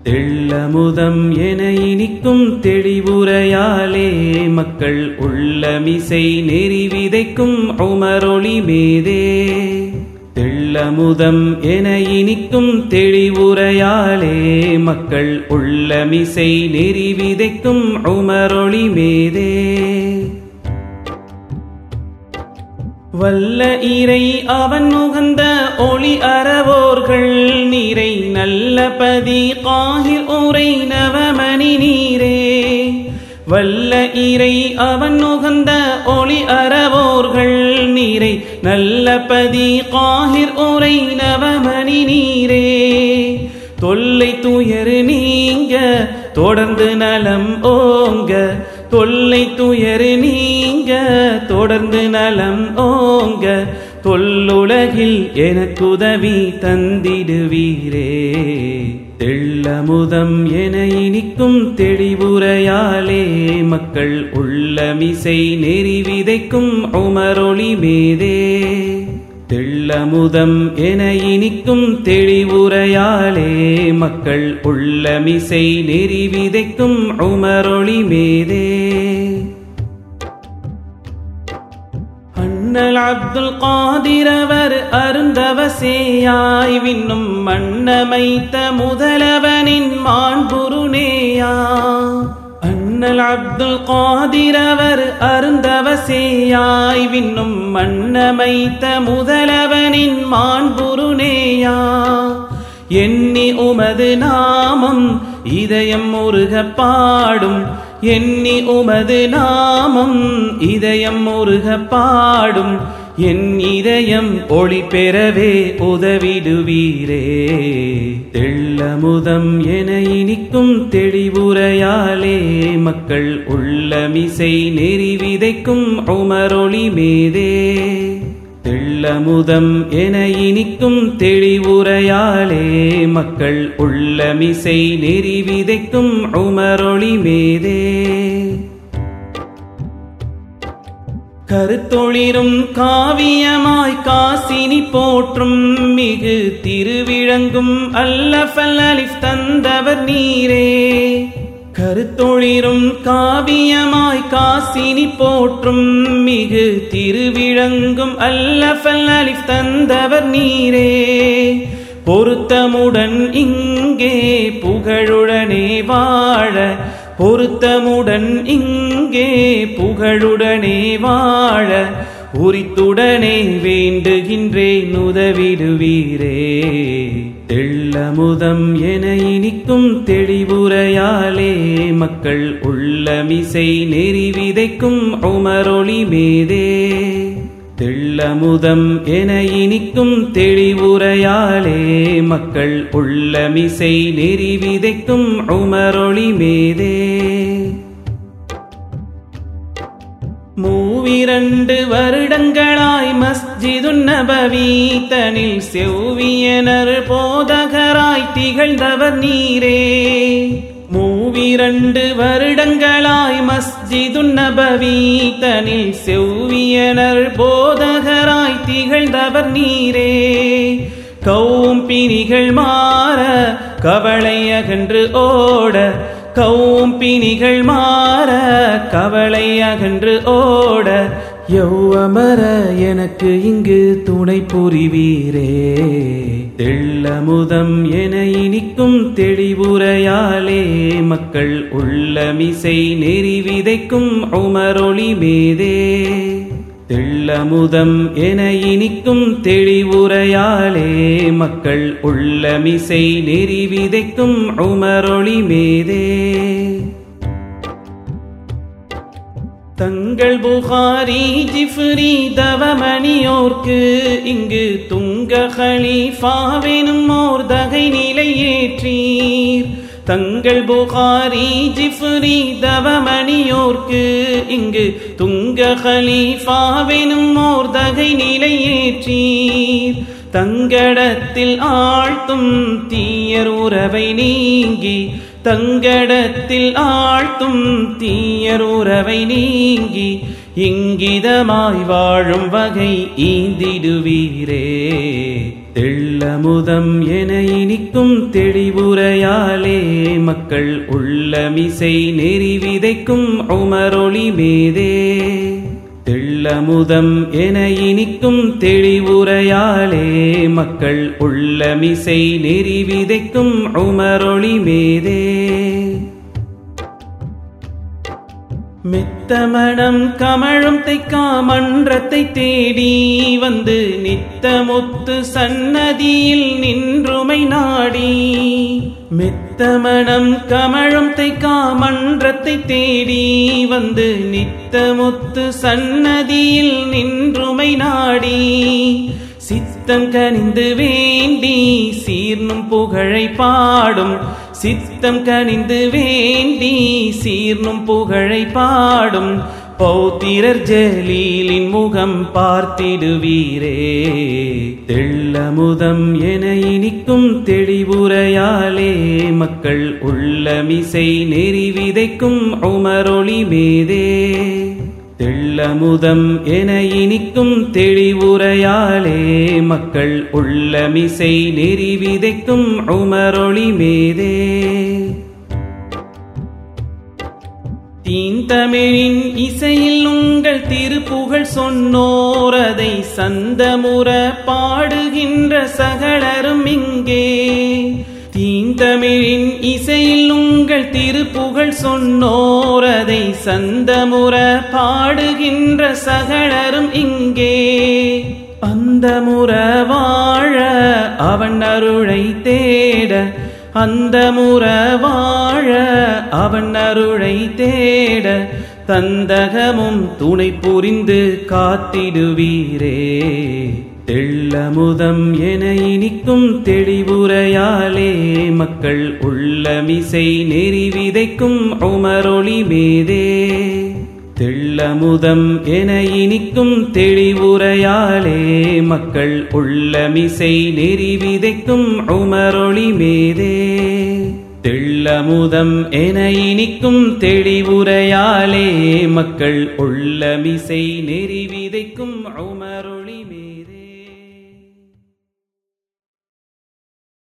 தெள்ளமுதம் என இனிக்கும் தெளிவுரையாலே மக்கள் உள்ளமிசை நெறி விதைக்கும் உமரொளி மேதே தெள்ளமுதம் என இனிக்கும் தெளிவுரையாலே மக்கள் உள்ளமிசை நெறி விதைக்கும் உமரொளி மேதே வல்ல இறை அவன் உகந்த ஒளி அறவோர்கள் நீரை நல்ல பதி காகில் உரை நவமணி நீரே வல்ல இறை அவன் உகந்த ஒளி அறவோர்கள் நீரை நல்ல பதி காகிர் உரை நவமணி நீரே தொல்லை துயரு நீங்க தொடர்ந்து நலம் ஓங்க தொல்லை துயரு நீங்க தொடர்ந்து நலம் ஓங்க தொல்லுலகில் எனக்குதவி தந்திடுவீரே தெள்ளமுதம் என இனிக்கும் தெளிவுரையாலே மக்கள் உள்ளமிசை நெறி விதைக்கும் உமரொளி மேதே தெள்ளமுதம் என இனிக்கும் தெளிவுரையாலே மக்கள் உள்ளமிசை நெறி விதைக்கும் உமரொளி மேதே அண்ணல் அப்துல் காதிரவர் அருந்தவசேயாய் விண்ணும் மன்னமைத்த முதலவனின் மாண்புருநேயா அண்ணல் அப்துல் காதிரவர் அருந்தவசேயாய் விண்ணும் மன்னமைத்த முதலவனின் மாண்புருநேயா எண்ணி உமது நாமம் இதயம் முருக பாடும் எண்ணி உமது நாமம் இதயம் முருக பாடும் என் இதயம் ஒளி பெறவே உதவிடுவீரே தெள்ளமுதம் என இனிக்கும் தெளிவுரையாலே மக்கள் உள்ளமிசை நெறி விதைக்கும் உமரொளி மேதே தெள்ளமுதம் என இனிக்கும் தெளிவுரையாலே மக்கள் உள்ளமிசை நெறி விதைக்கும் உமரொளி மேதே கருத்தொளிரும் காவியமாய் காசினி போற்றும் மிகு திருவிழங்கும் அல்லஃபல் அலிஃப் தந்தவர் நீரே கருத்தொளிரும் காவியமாய் காசினி போற்றும் மிகு திருவிழங்கும் அல்லஃபல் அலிஃப் தந்தவர் நீரே பொருத்தமுடன் இங்கே புகழுடனே வாழ பொருத்தமுடன் இங்கே புகழுடனே வாழ உரித்துடனே வேண்டுகின்றேன் உதவிடுவீரே தெள்ளமுதம் என இனிக்கும் தெளிவுரையாலே மக்கள் உள்ளமிசை நெறி விதைக்கும் உமரொளி மேதே தெள்ளமுதம் என இனிக்கும் தெளிவுரையாலே மக்கள் உள்ளமிசை நெறி விதைக்கும் உமரொளி மேதே மூவிரண்டு வருடங்களாய் மஸ்ஜிது நபவி தனில் செவ்வியனர் போதகராய் திகழ்ந்தவர் நீரே மூவிரண்டு வருடங்களாய் மஸ்ஜிது நபவி தனில் செவ்வியனர் போதகராய் திகழ்ந்தவர் நீரே கௌம்பினிகள் மாற கவலை அகன்று ஓட கௌம்பினிகள் மாற கவலை அகன்று ஓட யௌவமர எனக்கு இங்கு துணை புரிவீரே தெள்ளமுதம் என இனிக்கும் தெளிவுரையாலே மக்கள் உள்ளமிசை நெறி விதைக்கும் உமரொளி மேதே தெள்ளமுதம் என இனிக்கும் தெளிவுரையாலே மக்கள் உள்ளமிசை நெறி விதைக்கும் உமரொளி மேதே தங்கள் புகாரி ஜிஃப்ரி தவமணியோர்க்கு இங்கு துங்க ஹலீஃபாவெனும் ஓர் தகை நிலையேற்றீர் தங்கள் புகாரி ஜிஃப்ரி தவமணியோர்க்கு இங்கு துங்க ஹலீஃபாவெனும் ஓர் தகை நிலையேற்றீர் தங்கடத்தில் ஆழ்த்தும் தீயர் உறவை நீங்கி தங்கடத்தில் ஆழ்த்தும் தீயர் உறவை நீங்கி இங்கிதமாய் வாழும் வகை ஈந்திடுவீரே தெள்ளமுதம் என இனிக்கும் தெளிவுரையாலே மக்கள் உள்ளமிசை நெறி விதைக்கும் உமரொளி மேதே தெள்ளமுதம் என இனிக்கும் தெளிவுரையாலே மக்கள் உள்ளமிசை நெறி விதைக்கும் உமரொளி மேதே மெத்தமணம் கமழும் தைக்கா மன்றத்தை தேடி வந்து நித்தமுத்து சன்னதியில் நின்றுமை நாடி மெத்தமணம் கமழும் தைக்கா மன்றத்தை தேடி வந்து நித்தமுத்து சன்னதியில் நின்றுமை நாடி சித்தம் கனிந்து வேண்டி சீர்னும் புகழை பாடும் சித்தம் கனிந்து வேண்டி சீர்னும் புகழை பாடும் பௌத்திரர் ஜலீலின் முகம் பார்த்திடுவீரே தெள்ளமுதம் என இனிக்கும் தெளிவுரையாலே மக்கள் உள்ளமிசை நெறி விதைக்கும் உமரொளி மேதே தெள்ளமுதம் என இனிக்கும் தெளிவுரையாலே மக்கள் உள்ளமிசை நெறி விதைக்கும் உமரொளி மேதே தீந்தமிழின் இசையில் உங்கள் திருப்புகழ் சொன்னோர் அதை சந்தமுற பாடுகின்ற சகலரும் இங்கே தீந்தமிழின் இசையில் உங்கள் திருப்புகழ் சொன்னோர் அதை சந்தமுற பாடுகின்ற சகலரும் இங்கே அந்த முற வாழ அவன் அருளை தேட அந்த முற வாழ அவன் அருளை தேட தந்தகமும் துணை புரிந்து காத்திடுவீரே தெள்ளமுதம் என இனிக்கும் தெளிவுரையாலே மக்கள் உள்ளமிசை நெறி விதைக்கும் உமரொளி மேதே தெள்ளமுதம் என இனிக்கும் தெளிவுரையாலே மக்கள் உள்ளமிசை நெறி விதைக்கும் உமரொளி மேதே தெள்ளமுதம் என இனிக்கும் தெளிவுரையாலே மக்கள் உள்ளமிசை நெறி விதைக்கும் உமரொளி மே